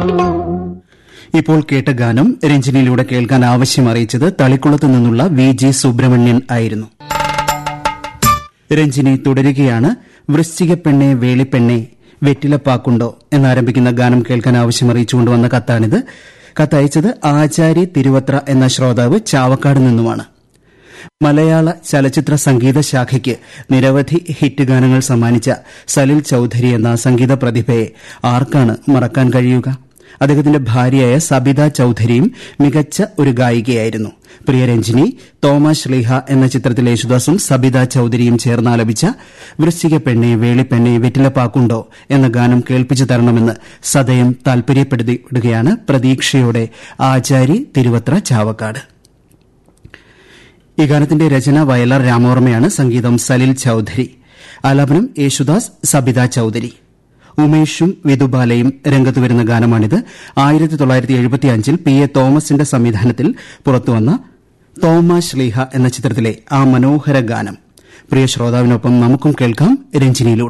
ഇപ്പോൾ കേട്ട ഗാനം രഞ്ജിനിയിലൂടെ കേൾക്കാൻ ആവശ്യം അറിയിച്ചത് തളിക്കുളത്തു നിന്നുള്ള വി ജി സുബ്രഹ്മണ്യൻ ആയിരുന്നു രഞ്ജിനി തുടരുകയാണ് വൃശ്ചിക പെണ്ണെ വേളിപ്പെണ്ണെ വെറ്റിലപ്പാക്കുണ്ടോ എന്നാരംഭിക്കുന്ന ഗാനം കേൾക്കാൻ ആവശ്യം അറിയിച്ചുകൊണ്ട് വന്ന കത്താണിത് കത്തയച്ചത് ആചാരി തിരുവത്ര എന്ന ശ്രോതാവ് ചാവക്കാട് നിന്നുമാണ് മലയാള ചലച്ചിത്ര സംഗീത ശാഖയ്ക്ക് നിരവധി ഹിറ്റ് ഗാനങ്ങൾ സമ്മാനിച്ച സലിൽ ചൌധരി എന്ന സംഗീത പ്രതിഭയെ ആർക്കാണ് മറക്കാൻ കഴിയുക അദ്ദേഹത്തിന്റെ ഭാര്യയായ സബിത ചൌധരിയും മികച്ച ഒരു ഗായികയായിരുന്നു പ്രിയരഞ്ജിനി തോമ ശ്ലീഹ എന്ന ചിത്രത്തിൽ യേശുദാസും സബിത ചൌധരിയും ചേർന്നാലപിച്ച വൃശ്ചിക പെണ്ണെ വേളിപ്പെണ്ണെ വെറ്റിലപ്പാക്കുണ്ടോ എന്ന ഗാനം കേൾപ്പിച്ചു തരണമെന്ന് സദയം താൽപര്യപ്പെടുകയാണ് പ്രതീക്ഷയോടെ ആചാരി തിരുവത്ര ചാവക്കാട് ഈ ഗാനത്തിന്റെ രചന വയലാർ രാമവർമ്മയാണ് സംഗീതം സലിൽ ചൌധരി ആലാപനം യേശുദാസ് സബിത ചൌധരി ഉമേഷും വിധുബാലയും രംഗത്ത് വരുന്ന ഗാനമാണിത് ആയിരത്തി തൊള്ളായിരത്തി എഴുപത്തിയഞ്ചിൽ പി എ തോമസിന്റെ സംവിധാനത്തിൽ പുറത്തുവന്ന തോമ ശ്ലീഹ എന്ന ചിത്രത്തിലെ ആ മനോഹര ഗാനം പ്രിയ ശ്രോതാവിനൊപ്പം നമുക്കും കേൾക്കാം രഞ്ജിനിയിലൂടെ